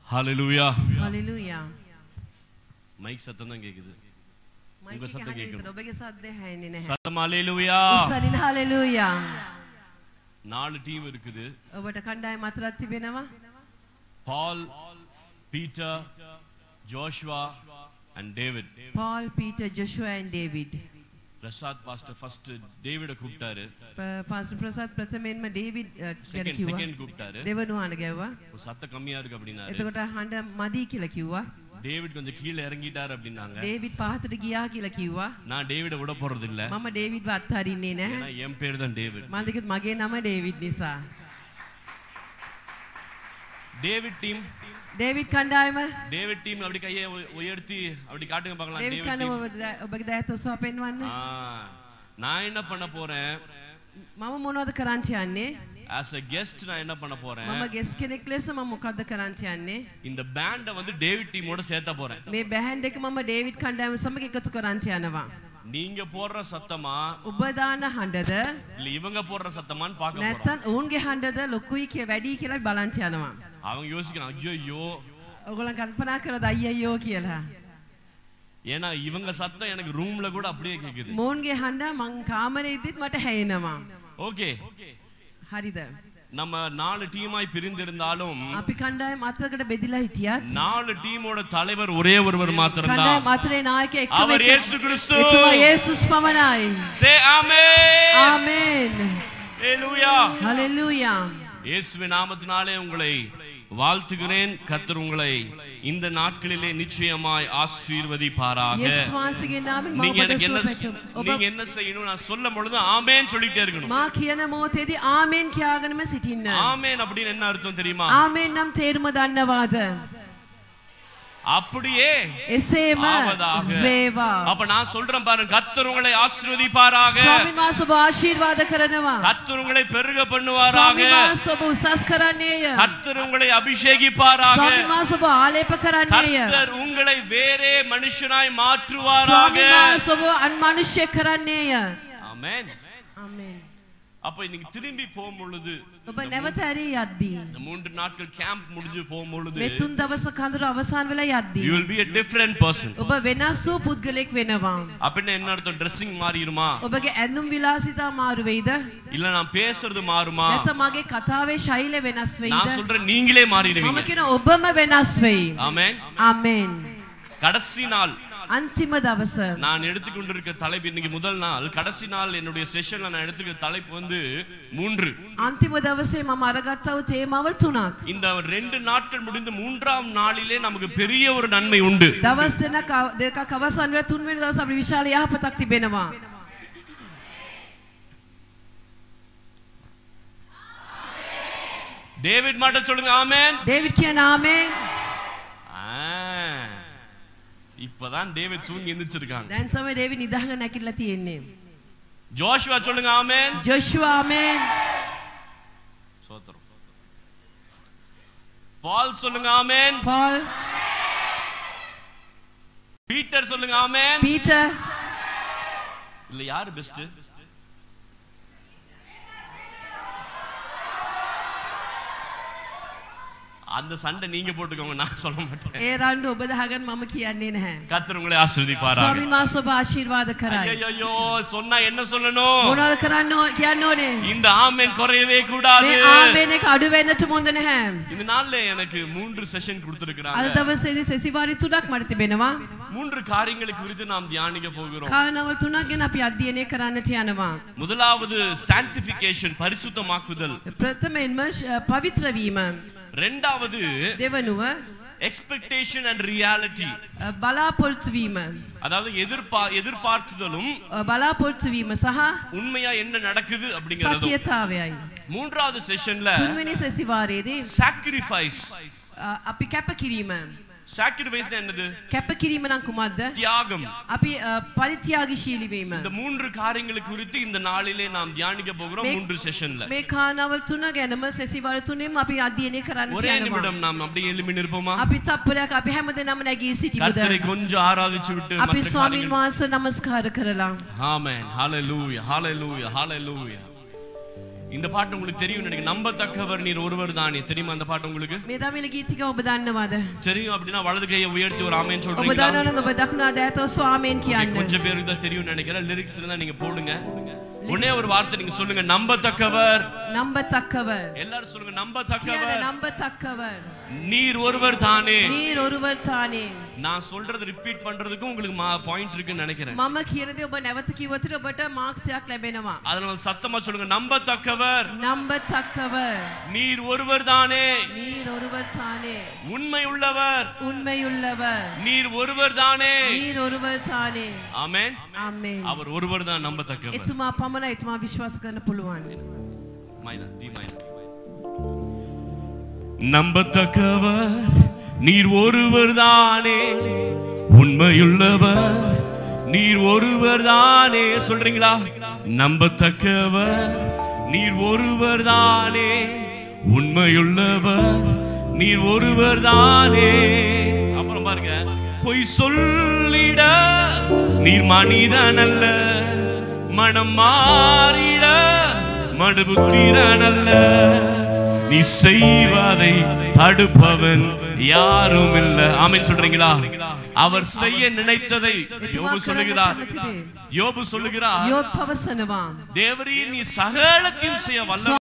ஹalleluya hallelujah mic சத்தம் தான் கேக்குது මයික් උග එක සද්ද අහන්න கேக்குது. විතර ඔබගේ සද්දය හැන්නේ නැහැ சத்தம் ஹalleluya උස්සනින් හලෙලූයා நாலு டீம் இருக்குது ඔබට කණ්ඩායම අතරක් තිබෙනවා Paul Peter Joshua and David Paul Peter Joshua and David Prasad pastor first டேவிட கூப்பிட்டாரு පාස්ටර් ප්‍රසාද් ප්‍රථමයෙන්ම ඩේවිඩ් අ, ගැන செகண்ட் කිව්වා செகண்ட் கூப்பிட்டாரு දෙවනුවාන ගැව්වා ஒரு சத்தம் கம்மியா இருக்கு அப்படின்னாரு එතකොට හඬ මදී කියලා කිව්වා டேவிட் கொஞ்சம் கீழே இறங்கிட்டாரு அப்படின்னாங்க ඩේවිඩ් පහතට ගියා කියලා කිව්වා நான் டேவிட விட போறது இல்ல මම ඩේවිඩ්ව අත්හරින්නේ නැහැ ஏன்னா என் பேர் தான் டேவிட் මම දෙකත් මගේ නම ඩේවිඩ් නිසා டேவிட் டீம் ඩේවිඩ් කණ්ඩායම டேவிட் டீம் அப்படி கையை உய- உயர்த்தி அப்படி காட்டுங்க பார்க்கலாம் ඩේවිඩ් டேவிட் කණ්ඩායම டீம் ඔබ ද- ඔබගේ දෑත ඔසවා පෙන්වන්න ஆ, நான் என்ன பண்ண போறேன் මම මොනවද කරන්ට යන්නේ ஆஸ் a கெஸ்ட் நான் என்ன பண்ண போறேன் මම ගෙස් කෙනෙක් ලෙස මම මොකක්ද කරන්ට යන්නේ இந்த பேண்டை வந்து டேவிட் டீமோட சேர்த்த போறேன் මේ බැහැන්් එක මම ඩේවිඩ් කණ්ඩායම සමග එකතු කරන්ට යනවා நீங்க போடுற சத்தமா ඔබ දාන හඬද இல்ல இவங்க போடுற சத்தமான்னு பார்க்க போறோம் නැත්තන් ඔවුන්ගේ හඬද ලොකුයි කිය වැඩි කියලා බලංච යනවා அவங்க யோசிக்கிறான் ஐயோ ஐயோ ඔගොලන් කල්පනා කර දයියයෝ කියලා ஏன்னா இவங்க சத்தம் எனக்கு ரூம்ல கூட அப்படியே கேக்குது මෝන්ගේ හඬ මං කාමරේ ඉදිත් මට හැයෙනවා ஓகே හරිද நம்ம நாலு டீமாய் பிரிந்திருந்தாலும் අපි කණ්ඩායම අතරකට බෙදිලා හිටියත් நாலு டீமோட தலைவர் ஒரே ஒருவர் மாத்திரம்தான் කණ්ඩායම අතරේ නායක එක්කම அவர் එක- இயேசு கிறிஸ்து එතුමා යේසුස් පමණයි Say amen. ආමේන් Hallelujah. හලෙලූයා இயேசுவின் நாமத்தினாலே உங்களை வாழ்த்துகிறேன் கர்த்தர் உங்களை இந்த நாட்களிலே நிச்சயமாய் ஆசீர்வதிப்பாராக යේසුස් වහන්සේගේ නාමයෙන් මම நீங்க ඔබට எனக்கு என்ன සුවපැතුම්. ඔබ நீங்க என்ன செய்யணும் நான் சொல்லும் பொழுது ஆமென் சொல்லிட்டே இருக்கணும் මා කියන මොහොතේදී ආමේන් කියාගෙනම සිටින්න. ஆமென் அப்படின்னு என்ன அர்த்தம் தெரியுமா ආමේන් නම් තේරුම දන්නවාද? அப்படியே එසේම ආවදාக. වේවා. அப்ப நான் சொல்றேன் பாருங்க கர்த்தர் உங்களை ஆசீர்வதிப்பாராக ස්වාමීන් වහන්සේ ඔබ ආශිර්වාද කරනවා. கர்த்தர் உங்களை பெருக பண்ணுவாராக ස්වාමීන් වහන්සේ ඔබ උසස් කරන්නේය. கர்த்தர் உங்களை அபிஷேகிப்பாராக ස්වාමීන් වහන්සේ ඔබ ආලේප කරන්නේය. கர்த்தர் உங்களை வேறே மனுஷனாய் மாற்றுவாராக ස්වාමීන් වහන්සේ ඔබ අන් මනුෂ්‍ය කරන්නේය. ஆமென் ආමේන්. அப்ப இன்னைக்கு திரும்பி போகும் பொழுது ඔබ නැවත ඇරී යද්දී இந்த மூன்று நாட்கள் கேம்ப் முடிஞ்சு போகும் பொழுது මේ තුන් දවස කඳුර අවසන් වෙලා you යද්දී will be a different person ඔබ වෙනස් වූ පුද්ගලෙක් වෙනවා. அப்படின்னு என்ன அர்த்தம் ட்ரெஸ்ஸிங் மாறிடுமா ඔබගේ ඇඳුම් විලාසිතා මාරු වෙයිද? இல்ல நான் பேசுறது மாறுமா නැත්නම් මගේ කතාවේ ශෛල වෙනස් වෙයිද? நான் சொல்றேன் நீங்களே මම மாறிடுவீங்க කියන ඔබම වෙනස් වෙයි. ஆமென் ආමෙන්. கடைசி நாள் අන්තිම දවස நான் எடுத்துக்கொண்டிருக்க தலைப்பு இன்னைக்கு முதல் நாள் கடைசி நாள் என்னுடைய செஷன்ல நான் எடுத்துக்கிற தலைப்பு வந்து மூன்று අන්තිම දවසේ මම අරගත්තව තේමාවල් තුනක්. இந்த ரெண்டு நாட்கள் முடிந்து மூன்றாம் நாளிலே நமக்கு பெரிய ஒரு நன்மை உண்டு දවස් දෙක දෙකක් අවසන් වෙලා තුන්වෙනි දවස් අපිට විශාල යහපතක් තිබෙනවා. டேவிட் மாட்ட சொல்லுங்க ஆமென் ඩේවිඩ් කියන ආමෙන්. ஆ, இப்பதான் டேவிட் தூங்கி எந்திரிச்சிருக்காங்க දැන් තමයි ඩේවිඩ් නිදාගෙන නැගිටලා තියෙන්නේ. ஜோஷுவா சொல்லுங்க ஆமென் ජොෂුවා ආමෙන්. சோத்திரம் பால் சொல்லுங்க ஆமென் පාල් பீட்டர் சொல்லுங்க ஆமென் පීටර් இல்ல யாரு பெஸ்ட் அந்த சண்டை நீங்க போட்டுக்கோங்க நான் சொல்ல மாட்டேன் ඒ රණ්ඩු ඔබ දහගන්න මම කියන්නේ නැහැ. கர்த்தர் உங்களை ஆசீர்வதிப்பாராக ස්වාමීන් වහන්සේ ඔබ ආශිර්වාද කරයි. ஐயோ சொன்னா என்ன சொல்லணும் මොනවද කරන්න ඕ- කියන්න ඕනේ? இந்த ஆமென் குறையவே கூடாது මේ ආමෙන් එක අඩු වෙන්නට මොඳ නැහැ. இந்த நாள்ல எனக்கு மூன்று செஷன் අද கொடுத்திருக்கிறாங்க දවසේදී සෙසිවාරි තුනක් මට තිබෙනවා. மூன்று காரியங்களை குறித்து நாம் தியானிக்க போகிறோம் කාරණාවල් තුනක් ගැන අපි අධ්‍යයනය කරන්නට යනවා. முதலாவது சான்டிபிகேஷன் பரிசுத்தமாக்குதல் ප්‍රථමයෙන්ම ශ- පවිත්‍ර වීම. ரெண்டாவது දෙවනුව எக்ஸ்பெக்டேஷன் அண்ட் ரியாலிட்டி අ, බලාපොරොත්තු වීම. அதாவது எதிர்பா எதிர்பார்த்துதலும் අ, බලාපොරොත්තු වීම සහ உண்மையா என்ன நடக்குது அப்படிங்கறதும் සත්‍යතාවයයි. மூன்றாவது செஷன்ல තුන්වෙනි සෙසිවාරයේදී சாக்ரிஃபைஸ் අ, අපි කැපකිරීම. சாக்ரிஃபைஸ் என்னது කැපකිරීම නම් කුමක්ද? தியாகம் අපි අ, පරිත්‍යාගශීලී වීම. இந்த மூன்று காரியங்களை குறித்து இந்த நாளிலே நாம் தியானிக்க போகிறோம் மே- மூன்று செஷன்ல මේ කානාවල් තුන ගැනම සෙසිවාර තුනෙම අපි අධ්‍යයනය කරන්න ஒரே යනවා. நிமிடம் நாம் அப்படியே எழுப்பி நிற்போமா අපි තප්පරයක් අපි හැමදෙනාම නැගී සිටිමුද? கர்த்தரை கொஞ்சம் ஆராதிச்சு விட்டு අපි மற்ற ස්වාමීන් காரியங்கள் වහන්සේ නමස්කාර කරලා ஆமென் ஹalleluya ஹalleluya ஹalleluya இந்த பாட்டு உங்களுக்கு தெரியும் நினைக்கிறேன் நம்பத்தக்கவர் நீர் ஒருவர் தானே தெரியுமா அந்த பாட்டு உங்களுக்கு මේ දමිල ගීතික ඔබ දන්නවද? தெரியும் அப்படின்னா வலது கையை உயர்த்தி ஒரு ஆமேன்னு ඔබ சொல்றீங்களா දන්නවද ඔබ දක්නා දෑතෝ ස්වාමීන් කියන්න. கொஞ்சம் பேருக்கு தான் தெரியும் நினைக்கிறேன் லிரிக்ஸ் இருந்தா நீங்க போடுங்க ஒண்ணே ஒரு வார்த்தை நீங்க சொல்லுங்க நம்பத்தக்கவர் නම්බ තක්කவர். எல்லாரும் சொல்லுங்க කියන நம்பத்தக்கவர் නම්බ තක්කவர். நீர் ஒருவர் தானே නීර් ඔරුවර් තානේ. நான் சொல்றது ரிப்பீட் பண்றதுக்கும் உங்களுக்கு பாயிண்ட் இருக்குன்னு நினைக்கிறேன் මම කියන දේ ඔබ නැවත කිව්වොත් ඔබට මාක්ස්යක් ලැබෙනවා. அதனால சத்தமா சொல்லுங்க நம்பத்தக்கவர் නම්බ තක්කவர். நீர் ஒருவர் தானே නීර් ඔරුවර් තානේ. உண்மை உள்ளவர் උන්මයුල්ලவர். நீர் ஒருவர் தானே නීර් ඔරුවර් තානේ. ஆமென் ආමේන්. அவர் ஒருவர் தான் நம்பத்தக்கவர் එතුමා පමණ එතුමා විශ්වාස කරන්න පුළුවන්. மைனா டி மைனா நம்பத்தக்கவர் நீர் ஒருவர் தானே உண்மையுள்ளவர் நீர் ஒருவர் தானே சொல்றீங்களா நம்பத்தக்கவர் நீர் ஒருவர் தானே உண்மையுள்ளவர் நீர் ஒருவர் தானே அப்புறம் பாருங்க பொய் சொல்லிட நீர் மனிதன் அல்ல மனம் மாறிட மடுபுத்திரன் அல்ல நீ செய்வதை தடுப்பவன் யாரும் இல்ல ஆமென் சொல்றீங்களா அவர் செய்ய நினைத்ததை யோபு சொல்லுகிறார் யோபு சொல்லுகிறார் යෝත් පවසනවා. தேவரீர் நீ சகலத்தையும் செய்ய வல்ல